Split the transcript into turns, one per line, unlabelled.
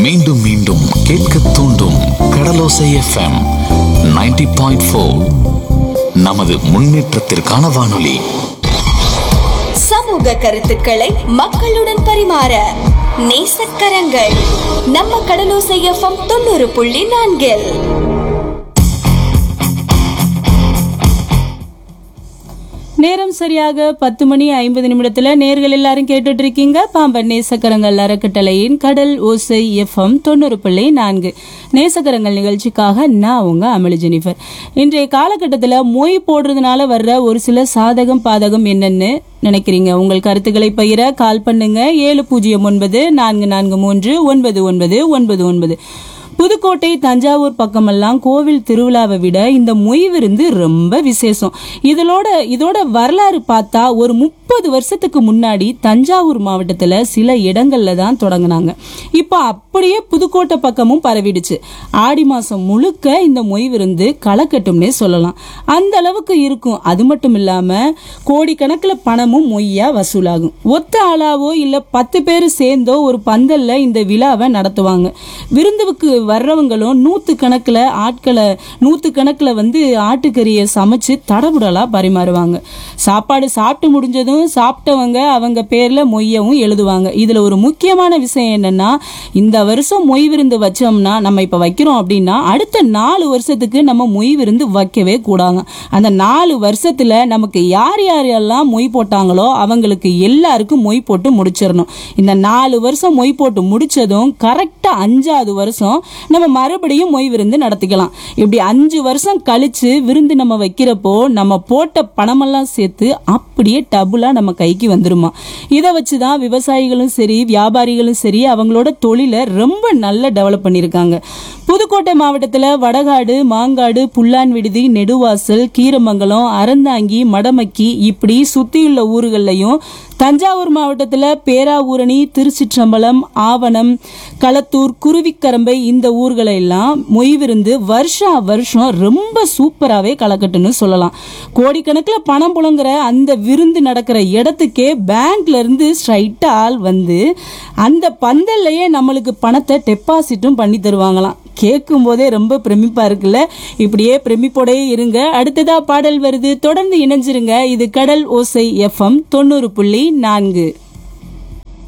மீண்டும் மீண்டும் கேட்க தூண்டும் கடலோசை எஃப்எம் 90.4 பாயிண்ட் நமது முன்னேற்றத்திற்கான வானொலி
சமூக கருத்துக்களை மக்களுடன் பரிமாற நேசக்கரங்கள் நம்ம கடலோசை எஃப்எம் தொண்ணூறு புள்ளி நான்கில்
நேரம் சரியாக பத்து மணி ஐம்பது நிமிடத்துல நேர்கள் எல்லாரும் கேட்டுட்டு இருக்கீங்க பாம்பன் நேசக்கரங்கள் அறக்கட்டளையின் கடல் ஓசை எஃப்எம் தொண்ணூறு புள்ளி நான்கு நேசக்கரங்கள் நிகழ்ச்சிக்காக நான் உங்க அமளி ஜெனிஃபர் இன்றைய காலகட்டத்தில் மொய் போடுறதுனால வர்ற ஒரு சில சாதகம் பாதகம் என்னன்னு நினைக்கிறீங்க உங்கள் கருத்துக்களை பகிர கால் பண்ணுங்க ஏழு பூஜ்ஜியம் ஒன்பது நான்கு நான்கு மூன்று ஒன்பது ஒன்பது ஒன்பது ஒன்பது புதுக்கோட்டை தஞ்சாவூர் பக்கமெல்லாம் கோவில் திருவிழாவை விட இந்த மொய் விருந்து ரொம்ப விசேஷம் இதோட இதோட வரலாறு பார்த்தா ஒரு முப்பது வருஷத்துக்கு முன்னாடி தஞ்சாவூர் மாவட்டத்துல சில இடங்கள்ல தான் தொடங்கினாங்க இப்போ அப்படியே புதுக்கோட்டை பக்கமும் பரவிடுச்சு ஆடி மாசம் முழுக்க இந்த மொய் விருந்து களக்கட்டும்னே சொல்லலாம் அந்த அளவுக்கு இருக்கும் அது மட்டும் இல்லாம கோடிக்கணக்கில் பணமும் மொய்யா வசூலாகும் ஒத்த ஆளாவோ இல்ல பத்து பேர் சேர்ந்தோ ஒரு பந்தல்ல இந்த விழாவை நடத்துவாங்க விருந்துவுக்கு வர்றவங்களும் நூத்து கணக்குல ஆட்களை நூத்து கணக்குல வந்து ஆட்டுக்கறியை சமைச்சு தடபுடலா பரிமாறுவாங்க சாப்பாடு சாப்பிட்டு முடிஞ்சதும் சாப்பிட்டவங்க அவங்க பேர்ல மொய்யவும் எழுதுவாங்க இதுல ஒரு முக்கியமான விஷயம் என்னன்னா இந்த வருஷம் மொய் விருந்து வச்சோம்னா நம்ம இப்ப வைக்கிறோம் அப்படின்னா அடுத்த நாலு வருஷத்துக்கு நம்ம மொய் விருந்து வைக்கவே கூடாது அந்த நாலு வருஷத்துல நமக்கு யார் யாரெல்லாம் மொய் போட்டாங்களோ அவங்களுக்கு எல்லாருக்கும் மொய் போட்டு முடிச்சிடணும் இந்த நாலு வருஷம் மொய் போட்டு முடிச்சதும் கரெக்டா அஞ்சாவது வருஷம் நம்ம மறுபடியும் மொய் விருந்து நடத்திக்கலாம் இப்படி அஞ்சு வருஷம் கழிச்சு விருந்து நம்ம வைக்கிறப்போ நம்ம போட்ட பணமெல்லாம் சேர்த்து அப்படியே டபுளா நம்ம கைக்கு வந்துருமா இதை வச்சுதான் விவசாயிகளும் சரி வியாபாரிகளும் சரி அவங்களோட தொழிலை ரொம்ப நல்லா டெவலப் பண்ணியிருக்காங்க புதுக்கோட்டை மாவட்டத்தில் வடகாடு மாங்காடு புல்லான் விடுதி நெடுவாசல் கீரமங்கலம் அறந்தாங்கி மடமக்கி இப்படி சுத்தியுள்ள ஊர்கள்லையும் தஞ்சாவூர் மாவட்டத்தில் பேராவூரணி திருச்சிற்றம்பலம் ஆவணம் களத்தூர் குருவிக்கரம்பை இந்த ஊர்களை எல்லாம் மொய் விருந்து வருஷா வருஷம் ரொம்ப சூப்பராகவே கலக்கட்டுன்னு சொல்லலாம் கோடிக்கணக்கில் பணம் புழங்குற அந்த விருந்து நடக்கிற இடத்துக்கே பேங்க்ல இருந்து ஸ்ட்ரைட்டா ஆள் வந்து அந்த பந்தல்லையே நம்மளுக்கு பணத்தை டெபாசிட்டும் பண்ணி தருவாங்களாம் கேட்கும் போதே ரொம்ப பிரமிப்பா இருக்குல்ல இப்படியே பிரமிப்போடே இருங்க அடுத்ததா பாடல் வருது தொடர்ந்து இணைஞ்சிருங்க இது கடல் ஓசை எஃப்எம் தொண்ணூறு புள்ளி நான்கு